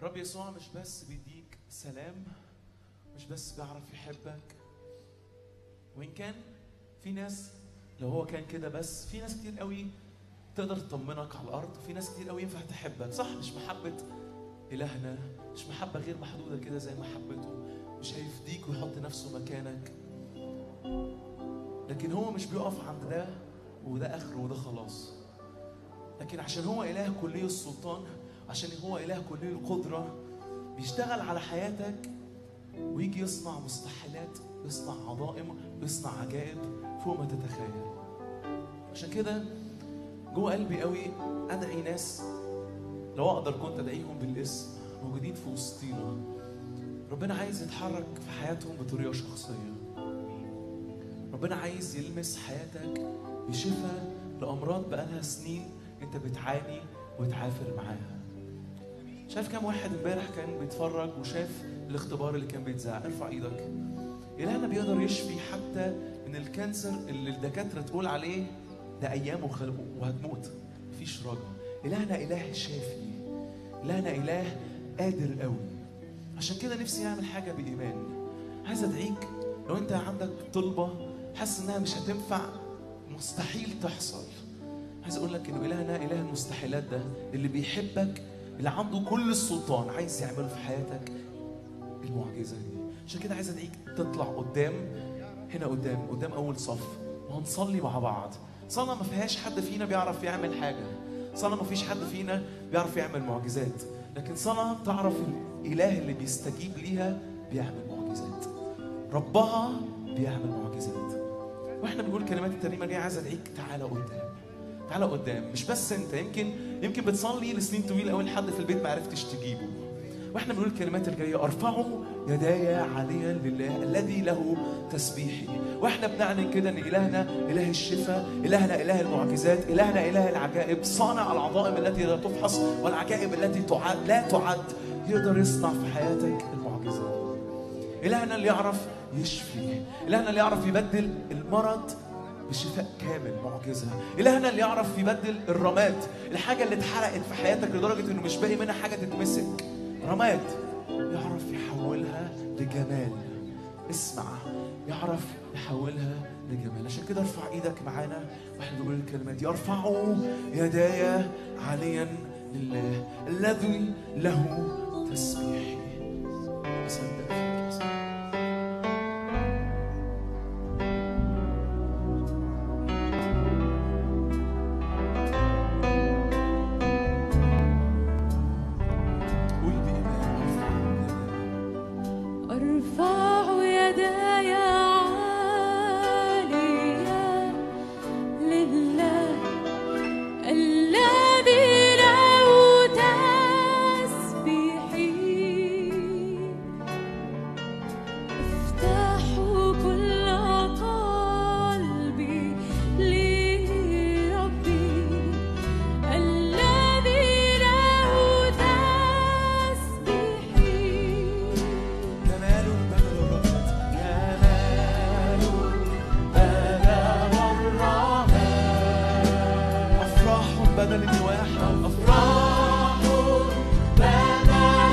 رب يسوع مش بس بيديك سلام مش بس بيعرف يحبك وإن كان في ناس لو هو كان كده بس في ناس كتير قوي تقدر تطمنك على الأرض وفي ناس كتير قوي ينفع تحبك صح مش محبة إلهنا مش محبة غير محدودة كده زي محبته مش هيفديك ويحط نفسه مكانك لكن هو مش بيقف عند ده وده آخره وده خلاص لكن عشان هو إله كلي السلطان عشان هو إله كلي القدرة بيشتغل على حياتك ويجي يصنع مستحيلات يصنع عظائم يصنع عجائب فوق ما تتخيل عشان كده جوه قلبي قوي ادعي ناس لو اقدر كنت ادعيهم بالاسم موجودين في وسطينا ربنا عايز يتحرك في حياتهم بطريقه شخصيه ربنا عايز يلمس حياتك بشفاء لامراض بقالها سنين انت بتعاني وتعافر معاها شايف كام واحد امبارح كان بيتفرج وشاف الاختبار اللي كان بيتذاع ارفع ايدك إلهنا بيقدر يشفي حتى من الكانسر اللي الدكاترة تقول عليه ده أيام وخلقه وهتموت مفيش رجا إلهنا إله شافي إلهنا إله قادر قوي عشان كده نفسي أعمل حاجة بإيمان عايز أدعيك لو أنت عندك طلبة حاسس إنها مش هتنفع مستحيل تحصل عايز أقول لك إنه إلهنا إله المستحيلات ده اللي بيحبك اللي عنده كل السلطان عايز يعمله في حياتك المعجزة دي عشان كده عايز ادعيك تطلع قدام هنا قدام قدام اول صف وهنصلي مع بعض صلاة ما فيهاش حد فينا بيعرف يعمل حاجة صلاة ما فيش حد فينا بيعرف يعمل معجزات لكن صلاة تعرف الإله اللي بيستجيب ليها بيعمل معجزات ربها بيعمل معجزات واحنا بنقول كلمات الترنيمة دي عايز ادعيك تعالى قدام تعالى قدام مش بس انت يمكن يمكن بتصلي لسنين طويلة قوي لحد في البيت ما عرفتش تجيبه واحنا بنقول الكلمات الجايه ارفعوا يداي عاليا لله الذي له تسبيحي واحنا بنعلن كده ان الهنا اله الشفاء الهنا اله المعجزات الهنا اله العجائب صانع العظائم التي لا تفحص والعجائب التي تعد لا تعد يقدر يصنع في حياتك المعجزات الهنا اللي يعرف يشفي الهنا اللي يعرف يبدل المرض بشفاء كامل معجزة إلهنا اللي يعرف يبدل الرماد الحاجة اللي اتحرقت في حياتك لدرجة إنه مش باقي منها حاجة تتمسك رماد يعرف يحولها لجمال اسمع يعرف يحولها لجمال عشان كده ارفع ايدك معانا واحنا بنقول الكلمات دي ارفعوا يداي عاليا لله الذي له تسبيحي أصدق فيك يا سيدي. قول بإيمان ارفع يداي. أرفع يداي عالية لله الذي له تسبيحي افتح كل قلبي لربي الذي له تسبيحي جمال بدل الرماد جمال بدل الرماد أفراح بدل النواح أفراح بدل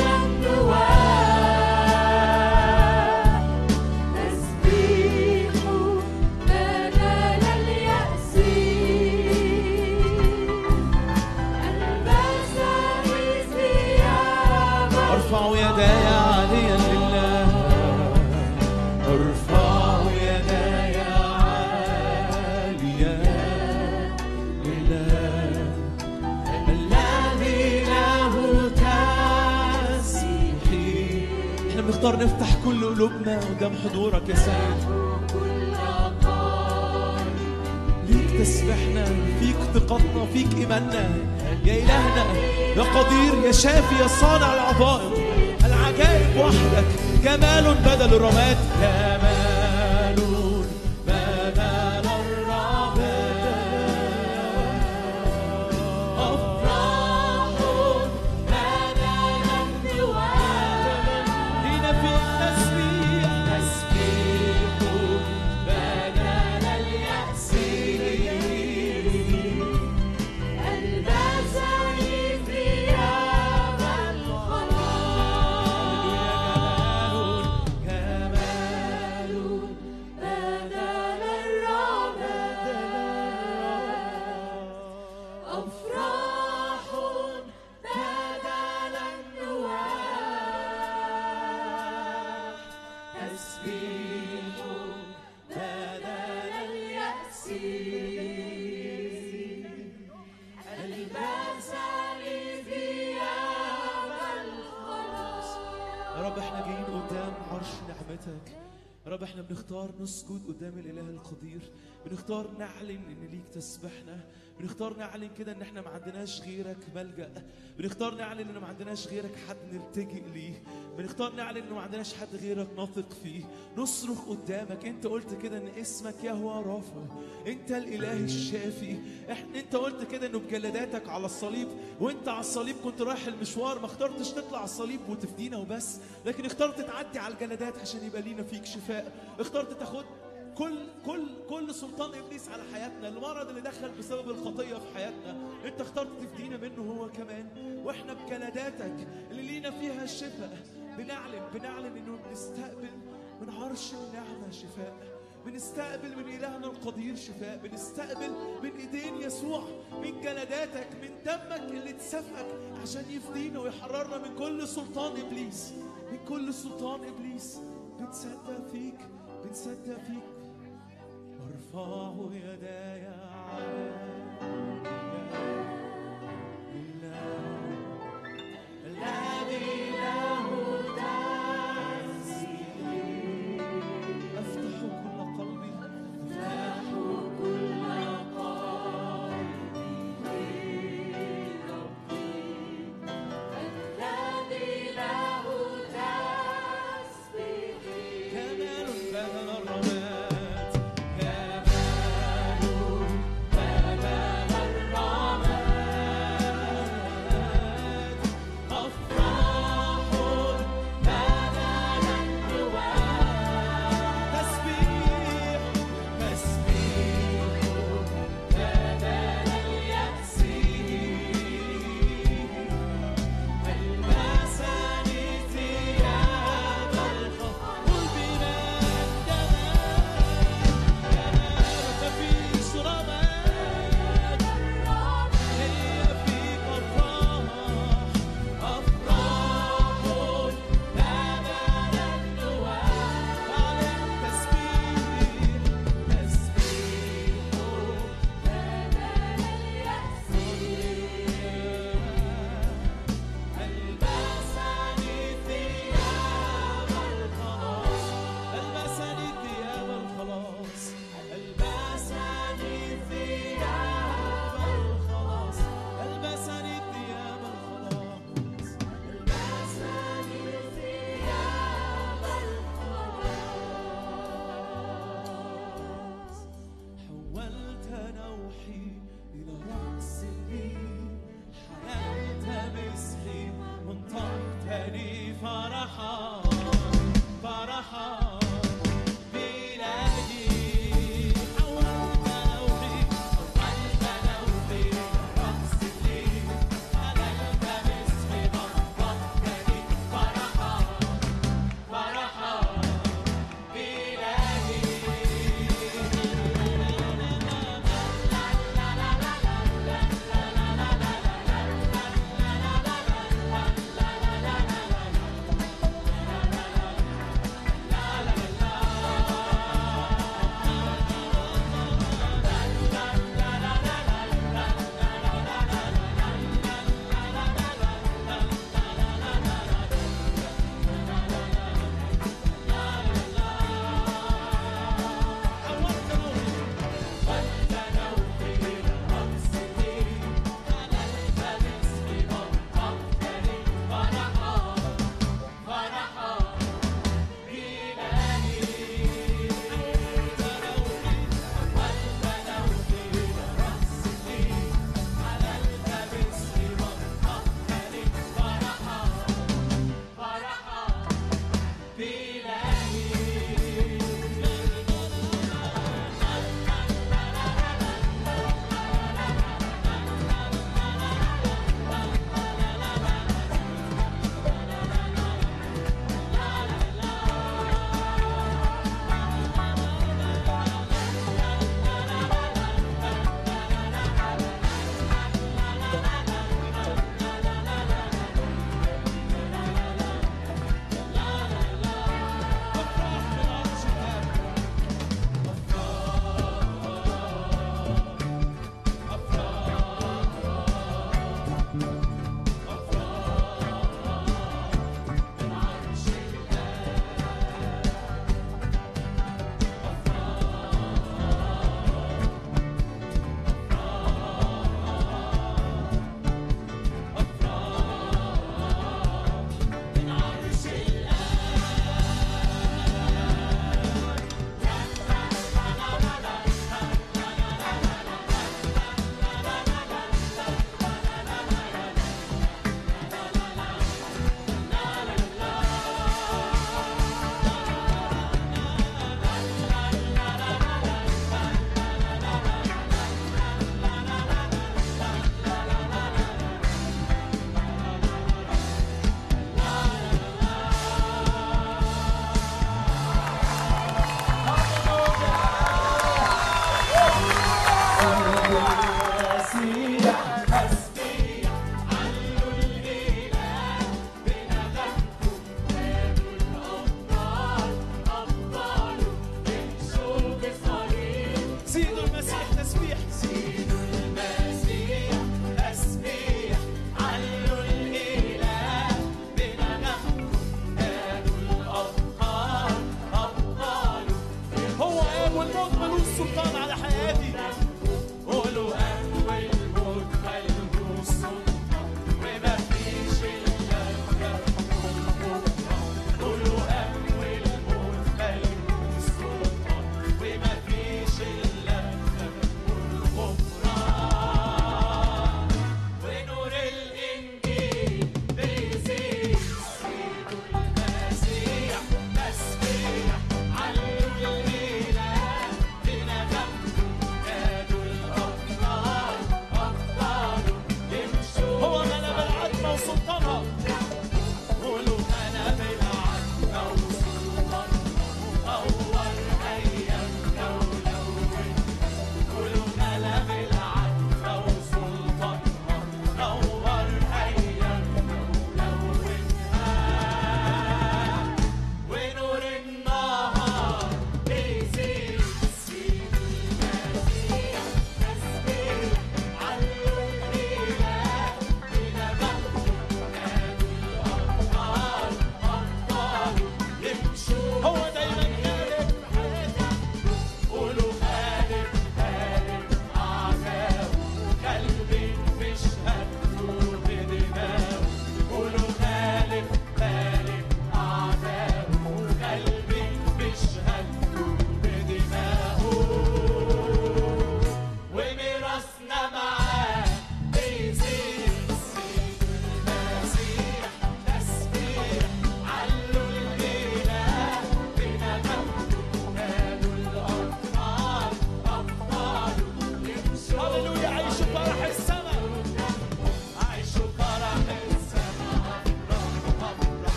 النواح تسبيح بدل اليأس ألبسني ثياب أرفع يداي عاليا لله أرفع يداي عاليا لله الذي له تسبيحي احنا بنختار نفتح كل قلوبنا قدام حضورك يا سيد كل قلب ليك تسبحنا فيك ثقتنا فيك ايماننا يا الهنا يا قدير يا شافي يا صانع العظائم العجائب وحدك جمال بدل الرماد جمال بدل الرماد افراح بدل النواه لينا في التسبيح تسبيح بدل اليأس ألبسني ثياب الخلاص أفراح بدل النواح تسبيح بدل اليأس البسني ثياب الخلاص يا رب احنا جايين قدام عرش نعمتك يا رب احنا بنختار نسجد قدام الاله القدير بنختار نعلن ان ليك تسبحنا بنختار نعلن كده ان احنا ما عندناش غيرك ملجأ بنختار نعلن ان ما عندناش غيرك حد نلتجئ ليه بنختار نعلن ان ما عندناش حد غيرك نثق فيه نصرخ قدامك انت قلت كده ان اسمك يهوى رافع انت الاله الشافي احنا انت قلت كده انه بجلداتك على الصليب وانت على الصليب كنت رايح المشوار ما اخترتش تطلع على الصليب وتفدينا وبس لكن اخترت تعدي على الجلدات عشان يبقى لينا فيك شفاء اخترت تاخد كل كل كل سلطان ابليس على حياتنا المرض اللي دخل بسبب الخطيه في حياتنا انت اخترت تفدينا منه هو كمان واحنا بجلداتك اللي لينا فيها الشفاء بنعلن بنعلن انه بنستقبل من عرش النعمه شفاء بنستقبل من إلهنا القدير شفاء بنستقبل من إيدين يسوع من جلداتك من دمك اللي اتسفك عشان يفدينا ويحررنا من كل سلطان إبليس من كل سلطان إبليس بنصدق فيك بنصدق فيك وارفع يداي على